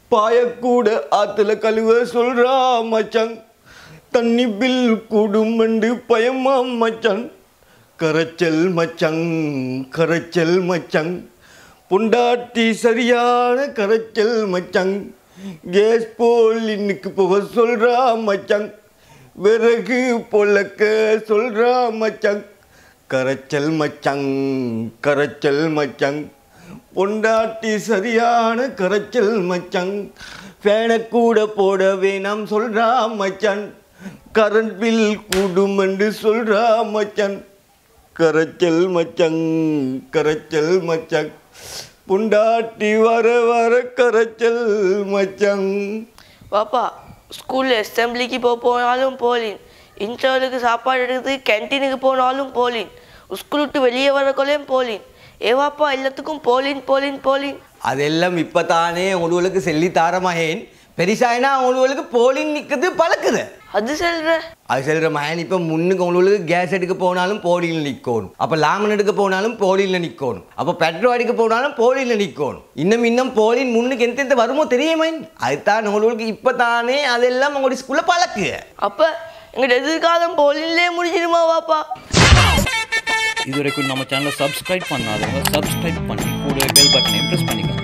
பாயக்கூட ஆத்துல கழுவ சொல்றா மச்சான் தண்ணி பில் கூடுமெண்டு பயமா மச்சான் கரைச்சல் மச்சான் கரைச்சல் மச்சான் புண்டாட்டி சரியான கரைச்சல் மச்சான் கேஸ் போல் இன்னைக்கு போக சொல்றா மச்சான் விறகு பொலக்க சொல்றா மச்சான் கரைச்சல் மச்சான் கரைச்சல் மச்சான் பொண்டாட்டி சரியான கரைச்சல் மச்சான் ஃபேனை கூட போட வேணாம் சொல்றா மச்சான் கரண்ட் பில் கூடுமென்று சொல்றா மச்சான் கரைச்சல் மச்சான் கரைச்சல் மச்சான் புண்டாட்டி வர வர கரைச்சல் மச்சான் பாப்பா ஸ்கூலில் அசம்பிளிக்கு போக போனாலும் போலின் இன்டர்வலுக்கு சாப்பாடு எடுத்து கேன்டீனுக்கு போனாலும் போலின் ஸ்கூல் விட்டு வெளியே வரக்குள்ளேயும் போலின் ஏவாப்பா எல்லாத்துக்கும் போலின் போலின் போலின் அதெல்லாம் இப்போ தானே உங்களுக்கு சொல்லி தார மகேன் பெரிசாயினா உங்களுக்கு போலிங் நிற்குது பழக்குது அது சொல்ற அது சொல்கிற மகன் இப்போ முன்னுக்கு உங்களுக்கு கேஸ் எடுக்க போனாலும் போலியில் நிற்கணும் அப்போ லாமன் எடுக்க போனாலும் போலியில் நிற்கணும் அப்போ பெட்ரோல் அடிக்க போனாலும் போலியில் நிற்கணும் இன்னும் இன்னும் போலின் முன்னுக்கு எந்த எந்த வருமோ தெரியுமா அதுதான் உங்களுக்கு இப்போ தானே அதெல்லாம் உங்களுடைய ஸ்கூலில் பழக்கு அப்ப எங்கட எதிர்காலம் போலின்லேயே முடிஞ்சிருமா பாப்பா இது வரைக்கும் நம்ம சேனலை சப்ஸ்கிரைப் பண்ணாதவங்க சப்ஸ்கிரைப் பண்ணி கூட பெல் பட்டனையும் ப்ரெஸ் பண்ணிக்கோங்க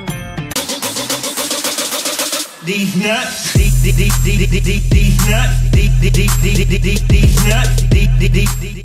These nuts, these, these, these, these, these, these nuts, these, these, these, these, these, these nuts, these, these, these, these.